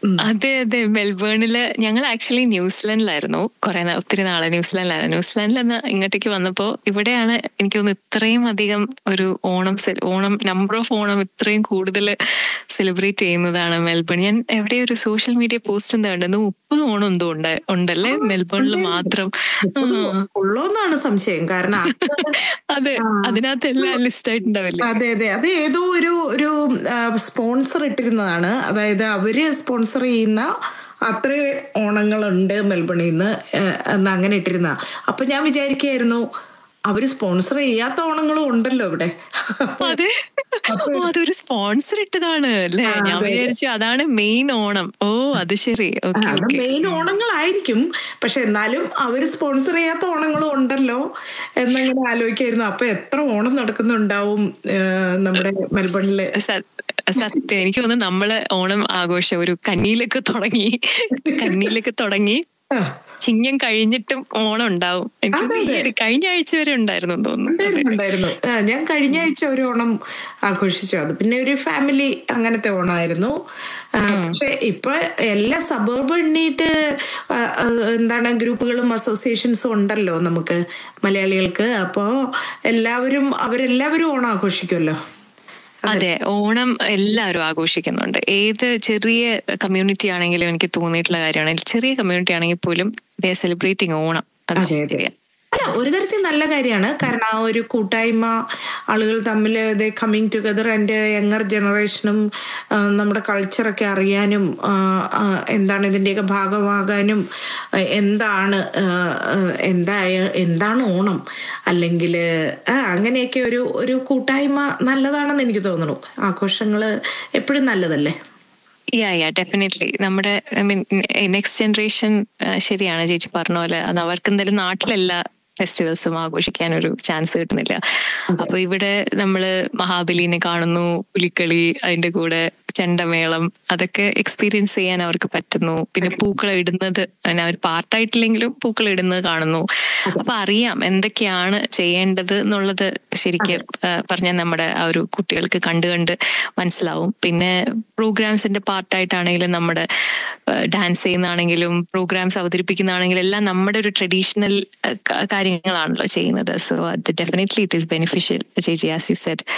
അതെ അതെ മെൽബേണില് ഞങ്ങൾ ആക്ച്വലി ന്യൂസിലൻഡിലായിരുന്നു കുറെ ഒത്തിരി നാളെ ന്യൂസിലൻഡിലായിരുന്നു ന്യൂസിലാൻഡിൽ നിന്ന് ഇങ്ങോട്ടേക്ക് വന്നപ്പോ ഇവിടെയാണ് എനിക്ക് തോന്നുന്നു ഇത്രയും അധികം ഒരു Onam se- Onam number of Onam ഇത്രയും കൂടുതൽ സെലിബ്രേറ്റ് ചെയ്യുന്നതാണ് മെൽബൺ ഞാൻ എവിടെ ഒരു സോഷ്യൽ മീഡിയ പോസ്റ്റ് എന്താ കണ്ടത് മുപ്പത് ഓണം എന്തോ ഉണ്ട് ഉണ്ടല്ലേ മെൽബണിൽ മാത്രം ആ. ഉള്ളോന്നാണ് സംശയം കാരണം അത് അതെ അതിനകത്ത് എല്ലാം ലിസ്റ്റ് ആയിട്ടുണ്ടാവില്ലേ അതെ അതെ അത് ഏതോ ഒരു ഒരു സ്പോൺസർ ഇട്ടിരുന്നതാണ് അതായത് അവര് സ്പോൺസർ ചെയ്യുന്ന അത്ര ഓണങ്ങളുണ്ട് മെൽബണിൽ നിന്ന് എന്ന് അങ്ങനെ ഇട്ടിരുന്ന അപ്പൊ ഞാൻ വിചാരിക്കായിരുന്നു അവര് സ്പോൺസർ ചെയ്യാത്ത ഓണങ്ങളും ഉണ്ടല്ലോ ഇവിടെ അതെ ഓ അതൊരു സ്പോൺസർ ഇട്ടതാണ് അല്ലേ ഞാൻ വിചാരിച്ചു അതാണ് മെയിൻ ഓണം ഓ അത് ശരി ഓക്കെ അത് മെയിൻ ഓണങ്ങളായിരിക്കും പക്ഷെ എന്നാലും അവര് സ്പോൺസർ ചെയ്യാത്ത ഓണങ്ങളും ഉണ്ടല്ലോ എന്നങ്ങനെ ആലോചിക്കായിരുന്നു അപ്പൊ എത്ര ഓണം നടക്കുന്നുണ്ടാവും ആ, നമ്മുടെ മെൽബണില് സത്യം എനിക്ക് തോന്നുന്നു നമ്മള് ഓണം ആഘോഷം ഒരു കന്നിയിലൊക്കെ തുടങ്ങി കന്നിയിലൊക്കെ തുടങ്ങി ആ, ചിങ്ങം കഴിഞ്ഞിട്ടും ഓണം ഉണ്ടാവും എനിക്ക് തോന്നുന്നു ഈ ഒരു കഴിഞ്ഞ ആഴ്ച വരെ ഉണ്ടായിരുന്നു എന്ന് തോന്നുന്നു ഉണ്ടായിരുന്നു, ഉണ്ടായിരുന്നു ആ, ഞാൻ കഴിഞ്ഞ ആഴ്ച ഒരു ഓണം ആഘോഷിച്ചു അത് പിന്നെ ഒരു ഫാമിലി അങ്ങനത്തെ ഓണമായിരുന്നു ആ, പക്ഷെ ഇപ്പൊ എല്ലാ സബർബ് എണ്ണീട്ട് ആ, ആ, എന്താണ് ഗ്രൂപ്പുകളും അസോസിയേഷൻസും ഉണ്ടല്ലോ നമുക്ക് മലയാളികൾക്ക് അപ്പോ എല്ലാവരും അവരെല്ലാവരും ഓണം ആഘോഷിക്കുമല്ലോ അതെ ഓണം എല്ലാവരും ആഘോഷിക്കുന്നുണ്ട് ഏത് ചെറിയ കമ്മ്യൂണിറ്റി ആണെങ്കിലും എനിക്ക് തോന്നിയിട്ടുള്ള കാര്യമാണ് ചെറിയ കമ്മ്യൂണിറ്റി ആണെങ്കിൽ പോലും ദേ സെലിബ്രേറ്റിംഗ് ഓണം അത് അതെ, അതെ. ശരിയാ അല്ല ഒരു തരത്തിൽ നല്ല കാര്യമാണ് കാരണം ആ ഒരു കൂട്ടായ്മ ആളുകൾ തമ്മിൽ കമ്മിങ് ടുഗദർ എൻ്റെ യങ്ങർ ജനറേഷനും ആ, നമ്മുടെ കൾച്ചറൊക്കെ അറിയാനും ആ, ആ, എന്താണ് ഇതിൻ്റെയൊക്കെ ഭാഗമാകാനും ആ, എന്താണ് ആ, ആ, എന്തായ എന്താണ് ഓണം അല്ലെങ്കിൽ അങ്ങനെയൊക്കെ ഒരു ഒരു കൂട്ടായ്മ നല്ലതാണെന്ന് എനിക്ക് തോന്നുന്നു ആഘോഷങ്ങൾ എപ്പോഴും നല്ലതല്ലേ യാ യാ ഡെഫിനറ്റ്ലി നമ്മുടെ ഐ മീൻ നെക്സ്റ്റ് ജനറേഷൻ ശരിയാണ് ചേച്ചി പറഞ്ഞ പോലെ അത് അവർക്ക് എന്തായാലും നാട്ടിലെല്ലാ ഫെസ്റ്റിവൽസും ആഘോഷിക്കാൻ ഒരു ചാൻസ് കിട്ടുന്നില്ല അപ്പൊ ഇവിടെ നമ്മള് മഹാബലിനെ കാണുന്നു പുലിക്കളി അതിന്റെ കൂടെ ചെണ്ടമേളം അതൊക്കെ എക്സ്പീരിയൻസ് ചെയ്യാൻ അവർക്ക് പറ്റുന്നു പിന്നെ പൂക്കൾ ഇടുന്നത് അങ്ങനെ അവർ പാർട്ടായിട്ടില്ലെങ്കിലും പൂക്കൾ ഇടുന്നത് കാണുന്നു അപ്പൊ അറിയാം എന്തൊക്കെയാണ് ചെയ്യേണ്ടത് എന്നുള്ളത് ശരിക്കും പറഞ്ഞാൽ നമ്മുടെ ആ ഒരു കുട്ടികൾക്ക് കണ്ടു കണ്ട് മനസ്സിലാവും പിന്നെ പ്രോഗ്രാംസിന്റെ പാർട്ടായിട്ടാണെങ്കിലും നമ്മുടെ ഡാൻസ് ചെയ്യുന്നതാണെങ്കിലും പ്രോഗ്രാംസ് അവതരിപ്പിക്കുന്നതാണെങ്കിലും എല്ലാം നമ്മുടെ ഒരു ട്രഡീഷണൽ കാര്യങ്ങളാണല്ലോ ചെയ്യുന്നത് സോ അത് ഡെഫിനറ്റ്ലി ഇറ്റ് ഈസ് ബെനിഫിഷ്യൽ ചേച്ചി ആസ് യു സെറ്റ്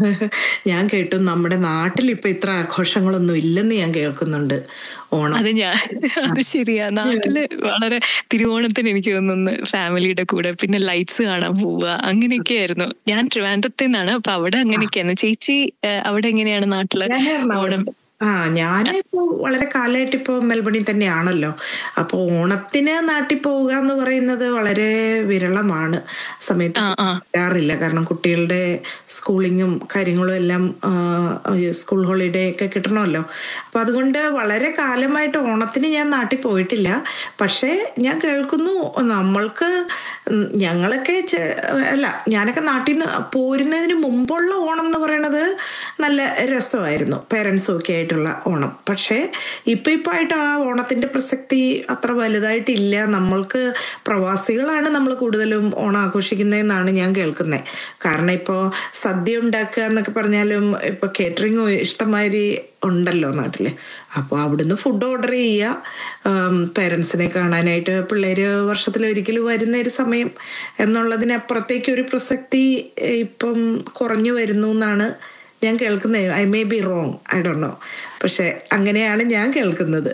ഞാൻ കേട്ടു നമ്മുടെ നാട്ടിൽ ഇപ്പൊ ഇത്ര ആഘോഷങ്ങളൊന്നും ഇല്ലെന്ന് ഞാൻ കേൾക്കുന്നുണ്ട് ഓണം അത് ഞാൻ അത് ശരിയാ നാട്ടില് വളരെ തിരുവോണത്തിന് എനിക്ക് തോന്നുന്നു ഫാമിലിയുടെ കൂടെ പിന്നെ ലൈറ്റ്സ് കാണാൻ പോവുക അങ്ങനെയൊക്കെയായിരുന്നു ഞാൻ ട്രിവാൻഡ്രത്തിൽ നിന്നാണ് അപ്പൊ അവിടെ അങ്ങനെയൊക്കെയായിരുന്നു ചേച്ചി ഏഹ്, അവിടെ എങ്ങനെയാണ് നാട്ടില് ഞാൻ എറണാകുളം ആ ഞാനിപ്പോ വളരെ കാലമായിട്ട് ഇപ്പോ മെൽബണിൽ തന്നെയാണല്ലോ അപ്പോൾ ഓണത്തിന് നാട്ടിൽ പോവുക എന്ന് പറയുന്നത് വളരെ വിരളമാണ് സമയത്ത് ആ ആ വരാറില്ല കാരണം കുട്ടികളുടെ സ്കൂളിങ്ങും കാര്യങ്ങളും എല്ലാം ആ, സ്കൂൾ ഹോളിഡേ ഒക്കെ കിട്ടണമല്ലോ അപ്പൊ അതുകൊണ്ട് വളരെ കാലമായിട്ട് ഓണത്തിന് ഞാൻ നാട്ടിൽ പോയിട്ടില്ല പക്ഷേ ഞാൻ കേൾക്കുന്നു നമ്മൾക്ക് ഉം ഞങ്ങളൊക്കെ ചെ- അല്ല ഞാനൊക്കെ നാട്ടിൽ നിന്ന് പോരുന്നതിന് മുമ്പുള്ള ഓണം എന്ന് പറയണത് നല്ല രസമായിരുന്നു പേരൻസും ഒക്കെ ആയിട്ടുള്ള ഓണം പക്ഷേ ഇപ്പൊ ഇപ്പൊ ആയിട്ട് ആ ഓണത്തിന്റെ പ്രസക്തി അത്ര വലുതായിട്ടില്ല നമ്മൾക്ക് പ്രവാസികളാണ് നമ്മൾ കൂടുതലും ഓണം ആഘോഷിക്കുന്നതെന്നാണ് ഞാൻ കേൾക്കുന്നത് കാരണം ഇപ്പോൾ സദ്യ ഉണ്ടാക്കുക എന്നൊക്കെ പറഞ്ഞാലും ഇപ്പൊ കേറ്ററിംഗ് ഇഷ്ടംമാതിരി ഉണ്ടല്ലോ നാട്ടില് അപ്പോൾ അവിടുന്ന് ഫുഡ് ഓർഡർ ചെയ്യുക പേരൻസിനെ കാണാനായിട്ട് പിള്ളേര് വർഷത്തിലൊരിക്കൽ വരുന്ന ഒരു സമയം എന്നുള്ളതിനപ്പുറത്തേക്ക് ഒരു പ്രസക്തി ഏഹ്, ഇപ്പം കുറഞ്ഞു വരുന്നു എന്നാണ് ഞാൻ കേൾക്കുന്നത് I may be wrong I don't know പക്ഷെ അങ്ങനെയാണ് ഞാൻ കേൾക്കുന്നത്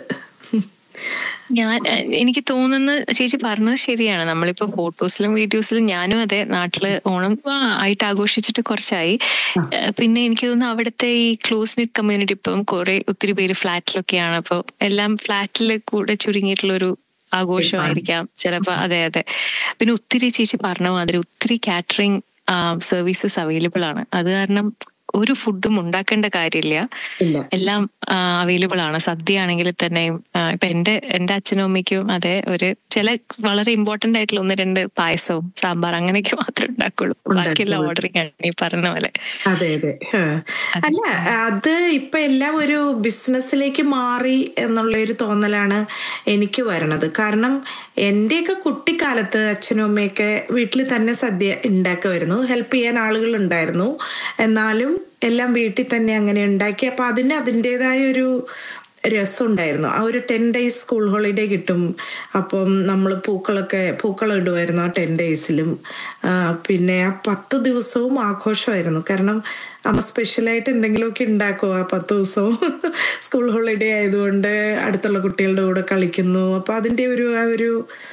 ഞാൻ എ- എനിക്ക് തോന്നുന്ന ചേച്ചി പറഞ്ഞത് ശരിയാണ് നമ്മളിപ്പോ ഫോട്ടോസിലും വീഡിയോസിലും ഞാനും അതെ നാട്ടില് ഓണം ആ, ആയിട്ട് ആഘോഷിച്ചിട്ട് കുറച്ചായി ഏ, പിന്നെ എനിക്ക് തോന്നുന്നു അവിടുത്തെ ഈ ക്ലോസ് നിറ്റ് കമ്മ്യൂണിറ്റി ഇപ്പം കുറെ ഒത്തിരി പേര് ഫ്ലാറ്റിലൊക്കെയാണ് അപ്പൊ എല്ലാം ഫ്ലാറ്റിൽ കൂടെ ചുരുങ്ങിയിട്ടുള്ള ഒരു ആഘോഷമായിരിക്കാം ചിലപ്പോ അതെ അതെ പിന്നെ ഒത്തിരി ചേച്ചി പറഞ്ഞ മാതിരി ഒത്തിരി കാറ്ററിംഗ് സർവീസസ് അവൈലബിൾ ആണ് അത് കാരണം ഒരു ഫുഡും ഉണ്ടാക്കേണ്ട കാര്യമില്ല ഇല്ല എല്ലാം അവൈലബിൾ ആണ് സദ്യ ആണെങ്കിൽ തന്നെയും ആ, ഇപ്പൊ എന്റെ എന്റെ അച്ഛനും അമ്മയ്ക്കും അതെ ഒരു ചില വളരെ ഇമ്പോർട്ടന്റ് ആയിട്ടുള്ള ഒന്ന് രണ്ട് പായസവും സാമ്പാർ അങ്ങനെയൊക്കെ മാത്രമേ ഉണ്ടാക്കുള്ളൂ ബാക്കിയെല്ലാം ഓർഡറിങ് ആണ് ഈ പറഞ്ഞ പോലെ അതെ അതെ ആ. അല്ല അത് ഇപ്പൊ എല്ലാം ഒരു ബിസിനസ്സിലേക്ക് മാറി എന്നുള്ള ഒരു തോന്നലാണ് എനിക്ക് വരണത് കാരണം എന്റെയൊക്കെ കുട്ടിക്കാലത്ത് അച്ഛനും അമ്മയൊക്കെ വീട്ടിൽ തന്നെ സദ്യ ഉണ്ടാക്കുമായിരുന്നു ഹെൽപ്പ് ചെയ്യാൻ ആളുകൾ ഉണ്ടായിരുന്നു എന്നാലും എല്ലാം വീട്ടിൽ തന്നെ അങ്ങനെ ഉണ്ടാക്കി അപ്പൊ അതിന് അതിൻ്റെതായ ഒരു രസമുണ്ടായിരുന്നു ആ ഒരു ടെൻ ഡേയ്സ് സ്കൂൾ ഹോളിഡേ കിട്ടും അപ്പം നമ്മൾ പൂക്കളൊക്കെ പൂക്കളം ഇടുമായിരുന്നു ആ ടെൻ ഡേയ്സിലും പിന്നെ ആ പത്ത് ദിവസവും ആഘോഷമായിരുന്നു കാരണം അമ്മ സ്പെഷ്യലായിട്ട് എന്തെങ്കിലുമൊക്കെ ഉണ്ടാക്കും ആ പത്ത് ദിവസവും സ്കൂൾ ഹോളിഡേ ആയതുകൊണ്ട് അടുത്തുള്ള കുട്ടികളുടെ കൂടെ കളിക്കുന്നു അപ്പം അതിൻ്റെ ഒരു ആ ഒരു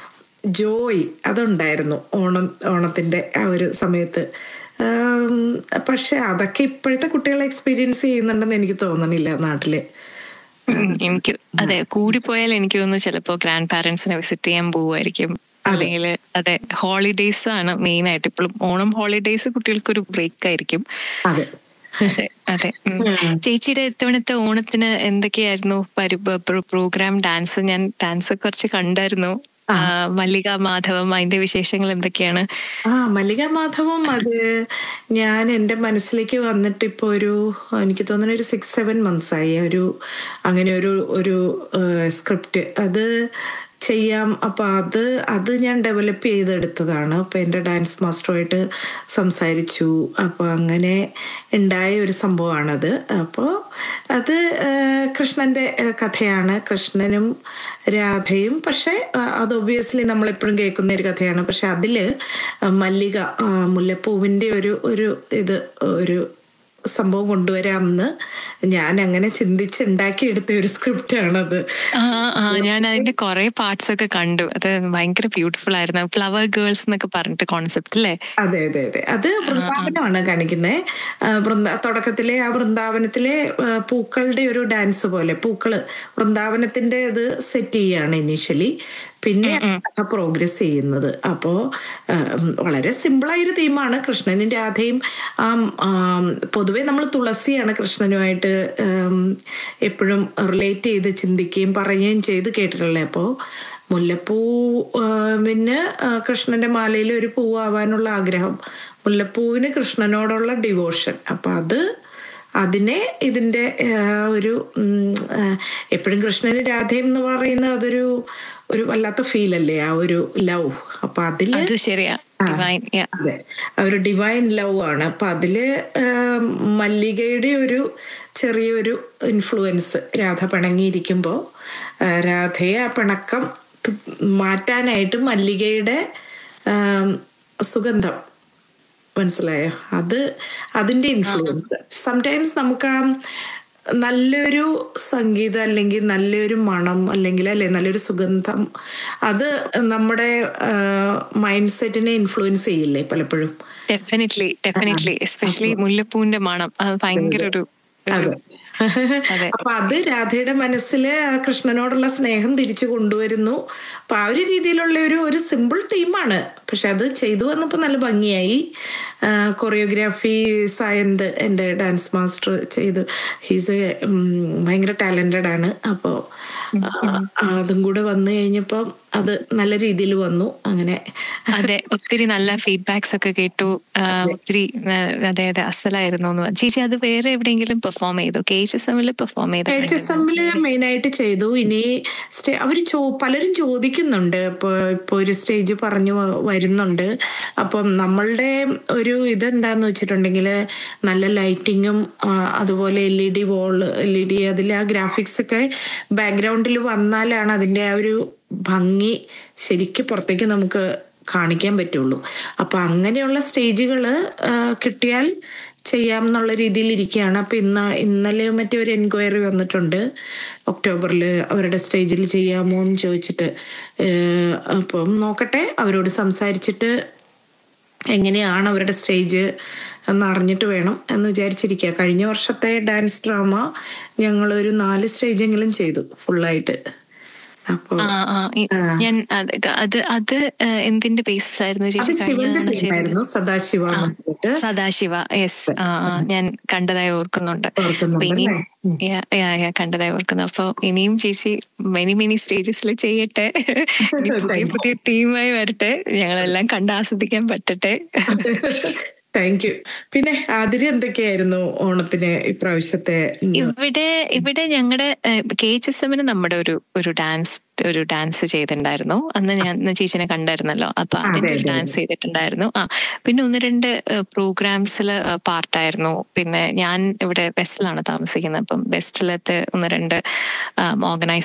ജോയ് അതുണ്ടായിരുന്നു ഓണം ഓണത്തിൻ്റെ ആ ഒരു സമയത്ത് ആം, പക്ഷെ അതൊക്കെ ഇപ്പോഴത്തെ കുട്ടികൾ എക്സ്പീരിയൻസ് ചെയ്യുന്നുണ്ടെന്ന് എനിക്ക് തോന്നണില്ല നാട്ടില് ഉം, എനിക്ക് അതെ കൂടിപ്പോയാൽ എനിക്ക് തോന്നുന്നു ചിലപ്പോ ഗ്രാൻഡ് പാരന്റ്സിനെ വിസിറ്റ് ചെയ്യാൻ പോവുമായിരിക്കും അല്ലെങ്കിൽ അതെ ഹോളിഡേയ്സ് ആണ് മെയിൻ ആയിട്ട് ഇപ്പോഴും ഓണം ഹോളിഡേയ്സ് കുട്ടികൾക്ക് ഒരു ബ്രേക്ക് ആയിരിക്കും അതെ അതെ അതെ ഉം. ചേച്ചിയുടെ ഇത്തവണത്തെ ഓണത്തിന് എന്തൊക്കെയായിരുന്നു പ്രോഗ്രാം ഡാൻസ് ഞാൻ ഡാൻസ് കുറച്ച് കണ്ടായിരുന്നു ആ, മല്ലിക മാധവം അതിന്റെ വിശേഷങ്ങൾ എന്തൊക്കെയാണ് ആ മല്ലിക മാധവം അത് ഞാൻ എൻ്റെ മനസ്സിലേക്ക് വന്നിട്ട് ഇപ്പോൾ ഒരു എനിക്ക് തോന്നുന്നു ഒരു സിക്സ് സെവൻ മന്ത്സ് ആയി ഒരു അങ്ങനെ ഒരു ഒരു സ്ക്രിപ്റ്റ് അത് ചെയ്യാം അപ്പോൾ അത് അത് ഞാൻ ഡെവലപ്പ് ചെയ്തെടുത്തതാണ് അപ്പോൾ എൻ്റെ ഡാൻസ് മാസ്റ്ററുമായിട്ട് സംസാരിച്ചു അപ്പോൾ അങ്ങനെ ഉണ്ടായ ഒരു സംഭവമാണത് അപ്പോൾ അത് ആ, കൃഷ്ണൻ്റെ ആ, കഥയാണ് കൃഷ്ണനും രാധയും പക്ഷേ ആ, അത് ഒബ്വിയസ്ലി നമ്മളെപ്പോഴും കേൾക്കുന്ന ഒരു കഥയാണ് പക്ഷെ അതിൽ മല്ലിക ആ, മുല്ലപ്പൂവിൻ്റെ ഒരു ഒരു ഇത് ഒരു സംഭവം കൊണ്ടുവരാമെന്ന് ഞാൻ അങ്ങനെ ചിന്തിച്ചുണ്ടാക്കിയെടുത്ത ഒരു സ്ക്രിപ്റ്റാണത് ആ ആ ഞാൻ അതിന്റെ കുറെ പാർട്സ് ഒക്കെ കണ്ടു അത് ഭയങ്കര ബ്യൂട്ടിഫുൾ ആയിരുന്നു ഫ്ലവർ ഗേൾസ് എന്നൊക്കെ പറഞ്ഞിട്ട് കോൺസെപ്റ്റ് അല്ലേ അതെ അതെ അതെ അത് വൃന്ദാവനമാണ് കാണിക്കുന്നത് വൃന്ദ തുടക്കത്തിലെ ആ വൃന്ദാവനത്തിലെ ആ, പൂക്കളുടെ ഒരു ഡാൻസ് പോലെ പൂക്കള് വൃന്ദാവനത്തിന്റെ ഇത് സെറ്റ് ചെയ്യാണ് ഇനീഷ്യലി പിന്നെ പ്രോഗ്രസ് ചെയ്യുന്നത് അപ്പോ ആ, ഉം, വളരെ സിമ്പിളായൊരു തീമാണ് കൃഷ്ണനും രാധയും ആം, ആം, പൊതുവെ നമ്മൾ തുളസിയാണ് കൃഷ്ണനുമായിട്ട് എപ്പോഴും റിലേറ്റ് ചെയ്ത് ചിന്തിക്കുകയും പറയുകയും ചെയ്ത് കേട്ടിട്ടുള്ളത് അപ്പോൾ മുല്ലപ്പൂ ആ, പിന്നെ ആ, കൃഷ്ണന്റെ മാലയിൽ ഒരു പൂവാവാനുള്ള ആഗ്രഹം മുല്ലപ്പൂവിന് കൃഷ്ണനോടുള്ള ഡിവോഷൻ അപ്പൊ അത് അതിനെ ഇതിന്റെ ആ, ഒരു എപ്പോഴും കൃഷ്ണന് രാധയും എന്ന് പറയുന്ന അതൊരു ഒരു വല്ലാത്ത ഫീൽ അല്ലേ ആ ഒരു ലവ് അപ്പൊ അതില് അത് ശരിയാ ഡിവൈൻ അതെ ആ ഒരു ഡിവൈൻ ലവ് ആണ് അപ്പൊ അതില് ആ, മല്ലികയുടെ ഒരു ചെറിയൊരു ഇൻഫ്ലുവൻസ് രാധ പിണങ്ങിയിരിക്കുമ്പോൾ രാധയെ ആ പിണക്കം ത്- മാറ്റാനായിട്ട് മല്ലികയുടെ ആ, സുഗന്ധം മനസ്സിലായോ അത് അതിന്റെ ഇൻഫ്ലുവൻസ് സംടൈംസ് നമുക്ക് ആ നല്ലൊരു സംഗീതം അല്ലെങ്കിൽ നല്ലൊരു മണം അല്ലെങ്കിൽ അല്ലെ നല്ലൊരു സുഗന്ധം അത് നമ്മുടെ മൈൻഡ് സെറ്റിനെ ഇൻഫ്ലുവൻസ് ചെയ്യില്ലേ പലപ്പോഴും ഡെഫിനറ്റ്ലി ഡെഫിനറ്റ്ലി എസ്പെഷ്യലി മുല്ലപ്പൂവിന്റെ മണം അത് ഭയങ്കര ഒരു ഒരു- അതെ അപ്പൊ അത് രാധയുടെ മനസ്സില് ആ കൃഷ്ണനോടുള്ള സ്നേഹം തിരിച്ചു കൊണ്ടുവരുന്നു അപ്പൊ ആ ഒരു രീതിയിലുള്ള ഒരു ഒരു സിമ്പിൾ തീമാണ് പക്ഷെ അത് ചെയ്തു വന്നപ്പോ നല്ല ഭംഗിയായി കൊറിയോഗ്രാഫി സായന്ത് എൻ്റെ ഡാൻസ് മാസ്റ്റർ ചെയ്തു ഹീസ് ഭയങ്കര ടാലന്റഡ് ആണ് അപ്പോൾ അതും കൂടെ വന്നു കഴിഞ്ഞപ്പോൾ അത് നല്ല രീതിയിൽ വന്നു അങ്ങനെ അതെ ഒത്തിരി നല്ല ഫീഡ്ബാക്സ് ഒക്കെ കേട്ടു ആ, ഒത്തിരി ആ, അതെ അതെ അസലായിരുന്നു എന്ന് പറഞ്ഞു. ചേച്ചി അത് വേറെ എവിടെയെങ്കിലും പെർഫോം ചെയ്തു കെ എച്ച് എസ് എമ്മിൽ പെർഫോം ചെയ്തു എച്ച് എസ് എമ്മില് മെയിൻ ആയിട്ട് ചെയ്തു ഇനി സ്റ്റേ അവർ ചോ പലരും ചോദിക്കുന്നുണ്ട് ഇപ്പോൾ ഇപ്പോൾ ഒരു സ്റ്റേജ് പറഞ്ഞു വ- വരുന്നുണ്ട് അപ്പം നമ്മളുടെ ഒരു ഇതെന്താന്ന് വെച്ചിട്ടുണ്ടെങ്കിൽ നല്ല ലൈറ്റിങ്ങും അതുപോലെ L E D wall L E D അതിൽ ആ ഗ്രാഫിക്സ് ഒക്കെ ബാക്ക്ഗ്രൗണ്ടിൽ വന്നാലാണ് അതിൻ്റെ ആ ഒരു ഭംഗി ശരിക്കും പുറത്തേക്ക് നമുക്ക് കാണിക്കാൻ പറ്റുള്ളൂ അപ്പൊ അങ്ങനെയുള്ള സ്റ്റേജുകൾ കിട്ടിയാൽ ചെയ്യാം എന്നുള്ള രീതിയിൽ ഇരിക്കുകയാണ് അപ്പൊ ഇന്ന് ഇന്നലെ മറ്റേ ഒരു എൻക്വയറി വന്നിട്ടുണ്ട് ഒക്ടോബറിൽ അവരുടെ സ്റ്റേജിൽ ചെയ്യാമോ എന്ന് ചോദിച്ചിട്ട് ഏഹ് അപ്പം നോക്കട്ടെ അവരോട് സംസാരിച്ചിട്ട് എങ്ങനെയാണ് അവരുടെ സ്റ്റേജ് എന്ന് അറിഞ്ഞിട്ട് വേണം എന്ന് വിചാരിച്ചിരിക്കുക കഴിഞ്ഞ വർഷത്തെ ഡാൻസ് ഡ്രാമ ഞങ്ങൾ ഒരു നാല് സ്റ്റേജെങ്കിലും ചെയ്തു ഫുള്ളായിട്ട് അപ്പോൾ ആ ആ ഈ- ഞാൻ അത് അത് അത് ആ, എന്തിന്റെ ബേസിസ് ആയിരുന്നു അത് ചേച്ചി ശിവന്റെ കഴിഞ്ഞതാണ് ചെയ്തത് തീമായിരുന്നു സദാശിവ എന്ന് പറഞ്ഞിട്ട് സദാശിവ യെസ് ആ ആ, ഞാൻ കണ്ടതായി ഓർക്കുന്നുണ്ട് ഓർക്കുന്നുണ്ട് അപ്പൊ ഇനിയും അല്ലേ? Yeah, yeah, yeah, കണ്ടതായി ഓർക്കുന്നു അപ്പൊ ഇനിയും ചേച്ചി മെനി മെനി സ്റ്റേജസിൽ ചെയ്യട്ടെ ഇനി പുതിയ പുതിയ ടീമായി വരട്ടെ ഞങ്ങളെല്ലാം കണ്ട് ആസ്വദിക്കാൻ പറ്റട്ടെ താങ്ക് യു പിന്നെ അതിരി എന്തൊക്കെയായിരുന്നു ഓണത്തിന് ഇപ്രാവശ്യത്തെ ഉം, ഇവിടെ ഇവിടെ ഞങ്ങളുടെ കെ എച്ച് എസ് എമ്മിന് നമ്മുടെ ഒരു ഒരു ഡാൻസ് ഒരു ഡാൻസ് ചെയ്തിട്ടുണ്ടായിരുന്നു അന്ന് ഞാൻ അന്ന് ചേച്ചിനെ കണ്ടായിരുന്നല്ലോ അപ്പൊ അതെ, അതിന്റെ ഒരു അതെ, ഡാൻസ് ചെയ്തിട്ടുണ്ടായിരുന്നു ആ പിന്നെ ഒന്ന് രണ്ട് പ്രോഗ്രാംസിൽ പാർട്ടായിരുന്നു പിന്നെ ഞാൻ ഇവിടെ വെസ്റ്റിലാണ് താമസിക്കുന്നത് അപ്പം വെസ്റ്റിലത്തെ ഒന്ന് രണ്ട് ഓർഗനൈസ്